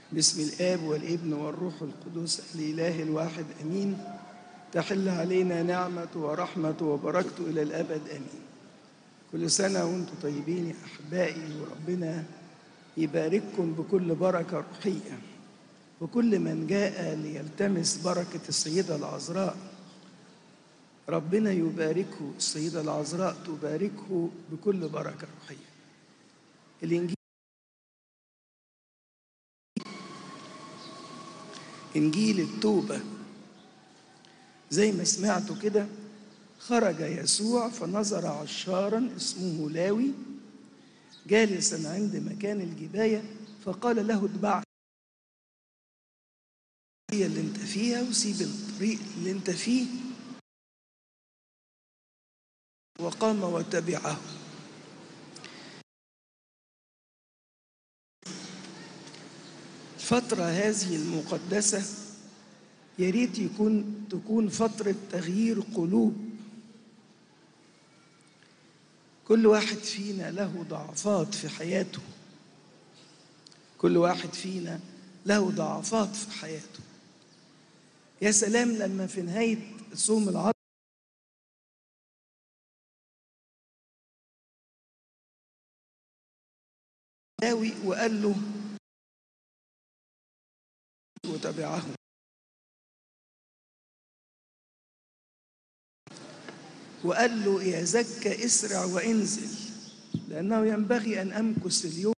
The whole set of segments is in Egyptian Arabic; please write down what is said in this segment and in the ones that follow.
باسم الآب والابن والروح القدس الإله الواحد أمين تحل علينا نعمة ورحمة وبركته إلى الأبد أمين كل سنة وأنتم طيبين يا أحبائي وربنا يبارككم بكل بركة روحية وكل من جاء ليلتمس بركة السيدة العذراء ربنا يباركه السيدة العذراء تباركه بكل بركة روحية الإنجيل إنجيل التوبة زي ما سمعتوا كده خرج يسوع فنظر عشارا اسمه لاوي جالسا عند مكان الجباية فقال له اتبعني هي اللي انت فيها وسيب الطريق اللي انت فيه وقام وتبعه الفترة هذه المقدسة يا ريت يكون تكون فترة تغيير قلوب كل واحد فينا له ضعفات في حياته كل واحد فينا له ضعفات في حياته يا سلام لما في نهاية صوم العصر وقال له وتبعه وقال له يا زكى اسرع وانزل لأنه ينبغي أن أمكث اليوم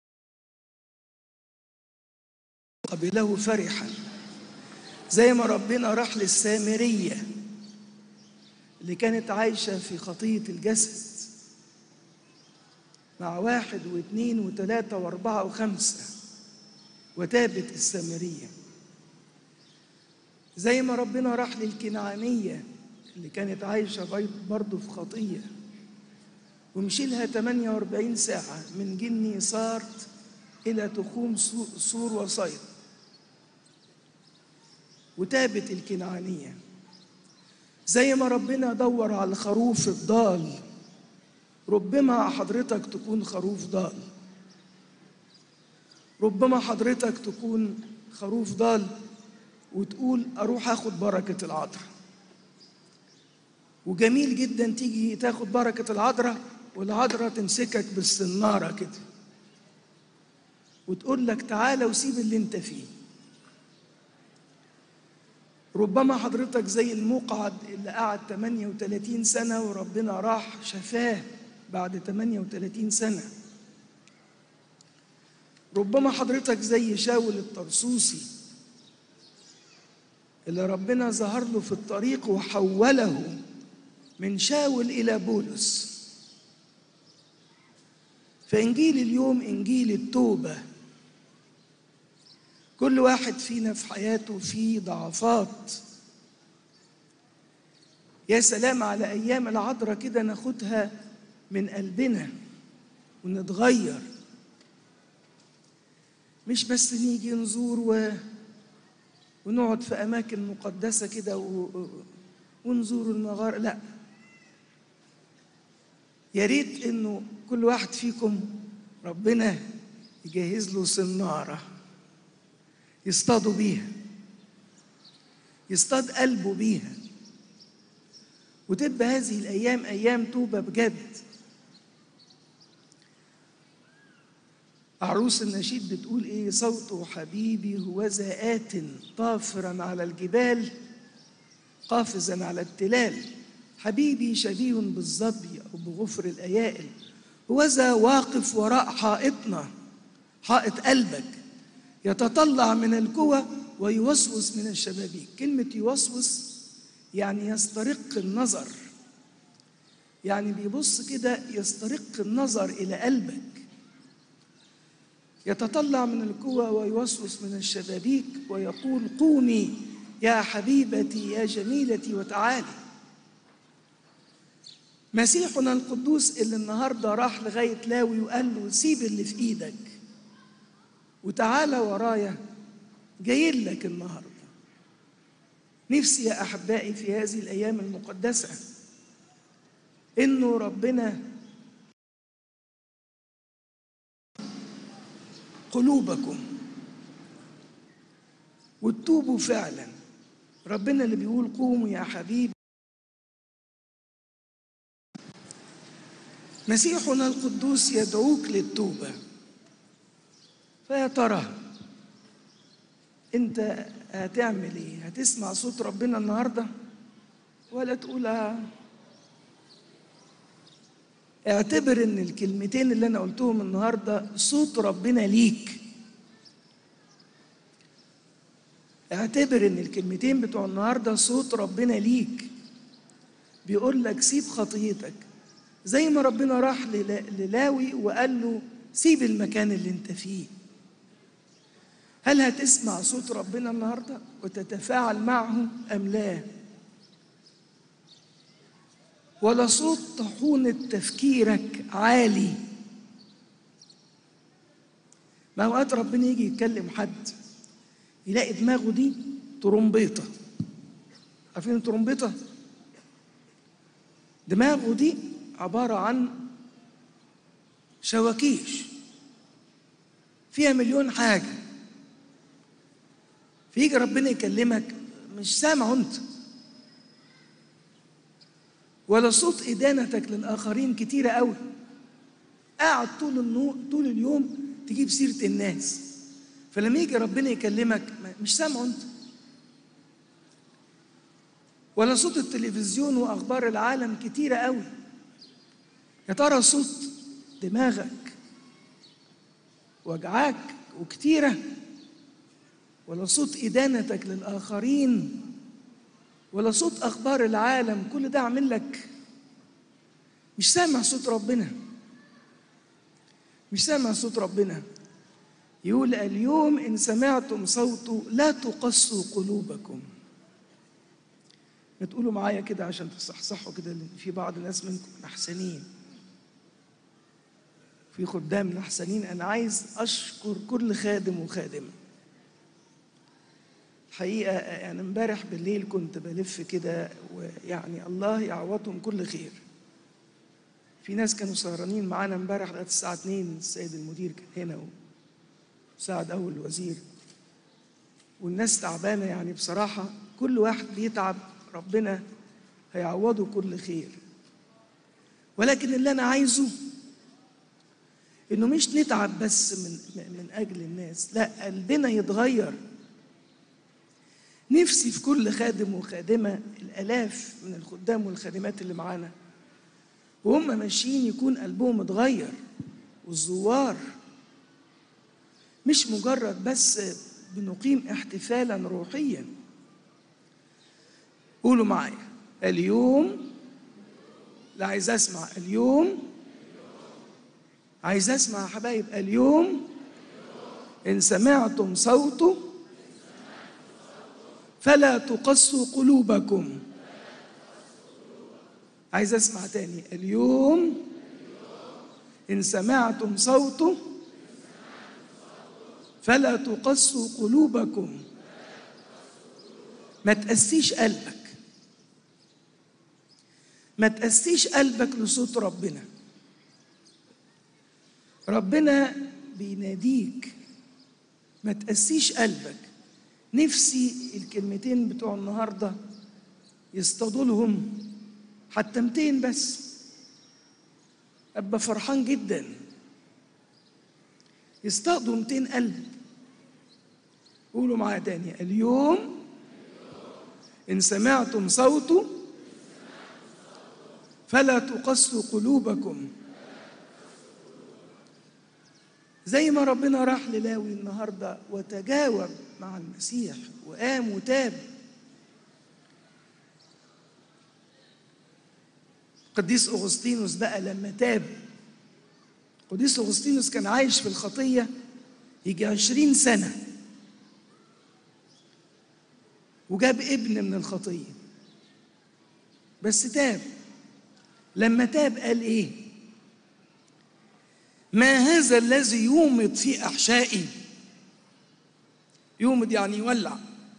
قبله فرحا زي ما ربنا راح للسامرية اللي كانت عايشة في خطية الجسد مع واحد واثنين وثلاثة وأربعة وخمسة وتابت السامرية زي ما ربنا راح للكنعانية اللي كانت عايشة برضه في خطية ومشي لها 48 ساعة من جني صارت إلى تخوم سور وصيد وتابت الكنعانية زي ما ربنا دور على الخروف الضال ربما حضرتك تكون خروف ضال ربما حضرتك تكون خروف ضال وتقول أروح أخد بركة العذراء وجميل جدا تيجي تاخد بركة العذراء والعذراء تمسكك بالسنارة كده وتقول لك تعالى وسيب اللي انت فيه ربما حضرتك زي المقعد اللي قعد 38 سنة وربنا راح شفاه بعد 38 سنة ربما حضرتك زي شاول الطرسوسي اللي ربنا ظهر له في الطريق وحوله من شاول إلى بولس فإنجيل اليوم إنجيل التوبة كل واحد فينا في حياته فيه ضعفات يا سلام على أيام العذراء كده ناخدها من قلبنا ونتغير مش بس نيجي نزور و... ونقعد في أماكن مقدسة كده و... ونزور المغار لا يا ريت إنه كل واحد فيكم ربنا يجهز له صنارة يصطادوا بيها يصطاد قلبه بيها وتبقى هذه الأيام أيام توبة بجد عروس النشيد بتقول ايه صوت حبيبي هو آت طافرا على الجبال قافزا على التلال حبيبي شبيه بالظبي او بغفر الايائل هوذا واقف وراء حائطنا حائط قلبك يتطلع من الكوى ويوسوس من الشبابيك كلمة يوسوس يعني يسترق النظر يعني بيبص كده يسترق النظر إلى قلبك يتطلع من الكوى ويوسوس من الشبابيك ويقول قومي يا حبيبتي يا جميلتي وتعالي مسيحنا القدوس اللي النهارده راح لغايه لاوي وقال له سيب اللي في ايدك وتعالى ورايا جاي لك النهارده نفسي يا احبائي في هذه الايام المقدسه انه ربنا قلوبكم وتتوبوا فعلا ربنا اللي بيقول قوموا يا حبيبي مسيحنا القدوس يدعوك للتوبة فيا ترى انت هتعمل ايه هتسمع صوت ربنا النهارده ولا تقول آه. اعتبر ان الكلمتين اللي انا قلتهم النهارده صوت ربنا ليك اعتبر ان الكلمتين بتوع النهارده صوت ربنا ليك بيقول لك سيب خطيتك زي ما ربنا راح للا- للاوي وقال له سيب المكان اللي انت فيه هل هتسمع صوت ربنا النهارده وتتفاعل معه ام لا ولا صوت طحونة تفكيرك عالي ما اوقات ربنا يجي يتكلم حد يلاقي دماغه دي ترومبيطه عارفين الترومبيطه دماغه دي عباره عن شواكيش فيها مليون حاجه فيجي ربنا يكلمك مش سامعه انت ولا صوت إدانتك للآخرين كتيرة قوي قاعد طول النو... طول اليوم تجيب سيرة الناس فلما يجي ربنا يكلمك ما- مش سامعه أنت ولا صوت التلفزيون وأخبار العالم كتيرة قوي يا ترى صوت دماغك وجعاك وكتيرة ولا صوت إدانتك للآخرين ولا صوت اخبار العالم كل ده عامل لك مش سامع صوت ربنا مش سامع صوت ربنا يقول اليوم ان سمعتم صوته لا تقسوا قلوبكم ما تقولوا معايا كده عشان تصحصحوا كده لان في بعض الناس منكم نحسنين في خدام نحسنين انا عايز اشكر كل خادم وخادمه الحقيقة يعني امبارح بالليل كنت بلف كده ويعني الله يعوضهم كل خير. في ناس كانوا سهرانين معانا امبارح لغاية الساعة 2 السيد المدير كان هنا وساعد أول وزير. والناس تعبانة يعني بصراحة كل واحد بيتعب ربنا هيعوضه كل خير. ولكن اللي أنا عايزه إنه مش نتعب بس من من أجل الناس، لا قلبنا يتغير. نفسي في كل خادم وخادمة الآلاف من الخدام والخادمات اللي معانا وهم ماشيين يكون قلبهم اتغير والزوار مش مجرد بس بنقيم احتفالا روحيا قولوا معايا اليوم لا عايز اسمع اليوم عايز اسمع يا حبايب اليوم ان سمعتم صوته فلا تقسوا قلوبكم عايز اسمع تاني اليوم ان سمعتم صوته فلا تقسوا قلوبكم ما تقسيش قلبك ما تقسيش قلبك لصوت ربنا ربنا بيناديك ما تقسيش قلبك نفسي الكلمتين بتوع النهارده يصطادوا لهم حتى 200 بس ابقى فرحان جدا يصطادوا 200 قلب قولوا معايا تاني اليوم ان سمعتم صوته فلا تقسوا قلوبكم زي ما ربنا راح للاوي النهارده وتجاوب مع المسيح وقام وتاب قديس اغسطينوس بقى لما تاب قديس اغسطينوس كان عايش في الخطيه يجي عشرين سنه وجاب ابن من الخطيه بس تاب لما تاب قال ايه ما هذا الذي يومض في احشائي يومض يعني يولع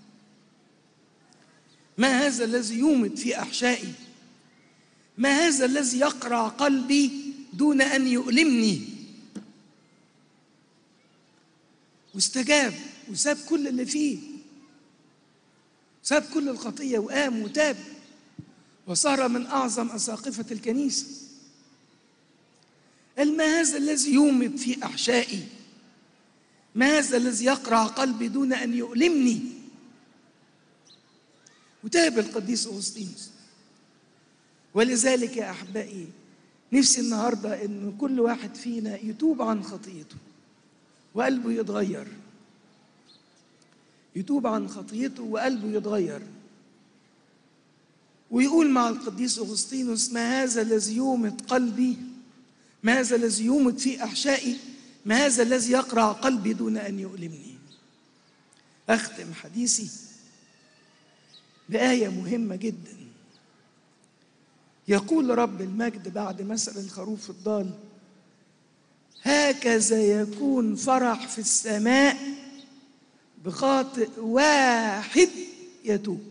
ما هذا الذي يومض في احشائي ما هذا الذي يقرع قلبي دون ان يؤلمني واستجاب وساب كل اللي فيه ساب كل الخطية وقام وتاب وصار من أعظم أساقفة الكنيسة قال ما هذا الذي يومض في أحشائي ما هذا الذي يقرع قلبي دون أن يؤلمني وتاب القديس أغسطينوس ولذلك يا أحبائي نفسي النهاردة إن كل واحد فينا يتوب عن خطيته وقلبه يتغير يتوب عن خطيته وقلبه يتغير ويقول مع القديس أغسطينوس ما هذا الذي يومض قلبي ما هذا الذي يومض في أحشائي ما هذا الذي يقرع قلبي دون أن يؤلمني أختم حديثي بآية مهمة جدا يقول رب المجد بعد مثل الخروف الضال هكذا يكون فرح في السماء بخاطئ واحد يتوب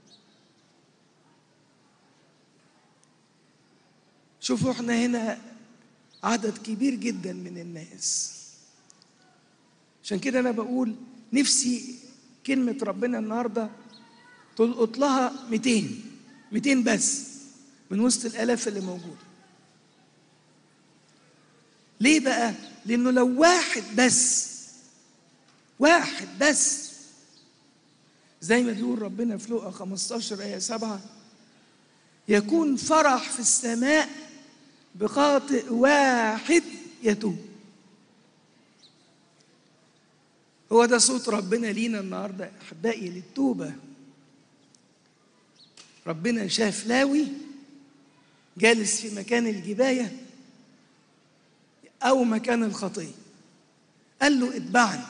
شوفوا احنا هنا عدد كبير جدا من الناس عشان كده انا بقول نفسي كلمة ربنا النهاردة تلقط لها 200 200 بس من وسط الآلاف اللي موجودة ليه بقى؟ لأنه لو واحد بس واحد بس زي ما بيقول ربنا في لوقا 15 آية 7 يكون فرح في السماء بخاطئ واحد يتوب هو ده صوت ربنا لينا النهارده احبائي للتوبه ربنا شاف لاوي جالس في مكان الجبايه او مكان الخطيه قال له اتبعني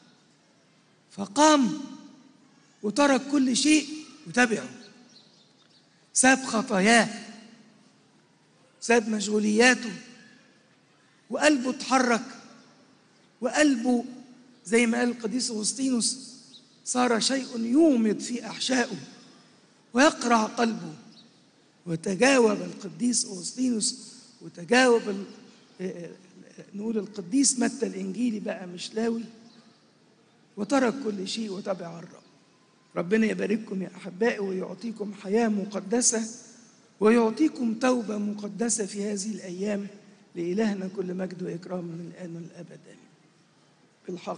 فقام وترك كل شيء وتبعه ساب خطاياه ساب مشغولياته وقلبه اتحرك وقلبه زي ما قال القديس اغسطينوس صار شيء يومض في احشائه ويقرع قلبه وتجاوب القديس اغسطينوس وتجاوب نقول القديس متى الانجيلي بقى مش لاوي وترك كل شيء وتبع الرب ربنا يبارككم يا احبائي ويعطيكم حياه مقدسه ويعطيكم توبه مقدسه في هذه الايام لالهنا كل مجد واكرام من الان والابد امين بالحق